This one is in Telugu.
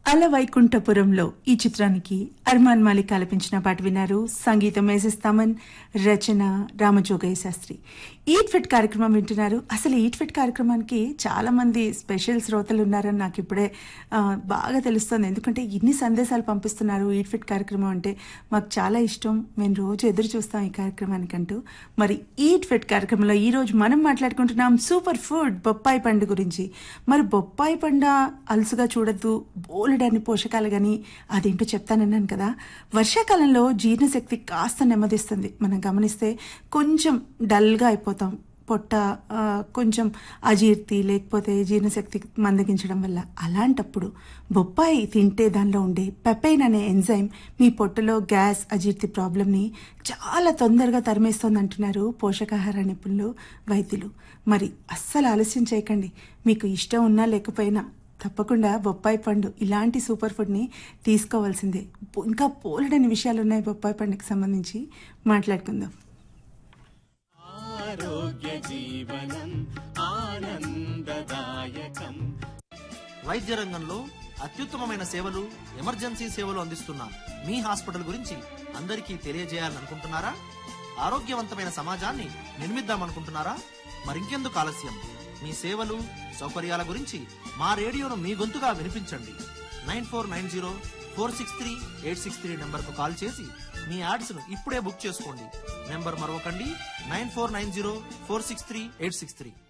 అల వైకుంఠపురంలో ఈ చిత్రానికి అర్మాన్ మాలిక్ ఆలపించిన పాట విన్నారు సంగీతం ఎస్ఎస్ తమన్ రచన రామజోగయ్య శాస్త్రి ఈట్ ఫిట్ కార్యక్రమం వింటున్నారు అసలు ఈట్ ఫిట్ కార్యక్రమానికి చాలా మంది స్పెషల్ శ్రోతలు ఉన్నారని నాకు ఇప్పుడే ఆ, బాగా తెలుస్తుంది ఎందుకంటే ఇన్ని సందేశాలు పంపిస్తున్నారు ఈట్ ఫిట్ కార్యక్రమం అంటే మాకు చాలా ఇష్టం మేము రోజు ఎదురు చూస్తాం ఈ కార్యక్రమానికంటూ మరి ఈట్ ఫిట్ కార్యక్రమంలో ఈ రోజు మనం మాట్లాడుకుంటున్నాం సూపర్ ఫుడ్ బొప్పాయి పండు గురించి మరి బొప్పాయి పండ అలసుగా చూడద్దు బోలెడన్ని పోషకాలు కానీ అదేంటో చెప్తానన్నాను కదా వర్షాకాలంలో జీర్ణశక్తి కాస్త నెమ్మదిస్తుంది మనం గమనిస్తే కొంచెం డల్గా అయిపోతాం పొట్ట ఆ, కొంచెం అజీర్తి లేకపోతే జీర్ణశక్తి మందగించడం వల్ల అలాంటప్పుడు బొప్పాయి తింటే దానిలో ఉండే పెపైన్ అనే ఎంజైమ్ మీ పొట్టలో గ్యాస్ అజీర్తి ప్రాబ్లంని చాలా తొందరగా తరిమేస్తోంది అంటున్నారు పోషకాహార నిపుణులు వైద్యులు మరి అస్సలు ఆలస్యం చేయకండి మీకు ఇష్టం ఉన్నా లేకపోయినా తప్పకుండా బొప్పాయి పండు ఇలాంటి సూపర్ ఫుడ్ని తీసుకోవాల్సిందే ఇంకా పోలడని విషయాలు ఉన్నాయి బొప్పాయి పండుకి సంబంధించి మాట్లాడుకుందాం ఆరోగ్య జీవనం ఆనందదాయకం వైద్య రంగంలో అత్యుత్తమమైన సేవలు ఎమర్జెన్సీ సేవలు అందిస్తున్న మీ హాస్పిటల్ గురించి అందరికీ తెలియజేయాలనుకుంటున్నారా ఆరోగ్యవంతమైన సమాజాన్ని నిర్మిద్దామనుకుంటున్నారా మరింకెందుకు ఆలస్యం మీ సేవలు సౌకర్యాల గురించి మా రేడియోను మీ గొంతుగా వినిపించండి nine four nine zero four six three eight six three నెంబర్కు కాల్ చేసి మీ యాడ్స్ను ఇప్పుడే బుక్ చేసుకోండి నెంబర్ మరొకండి nine four nine zero four six three eight six three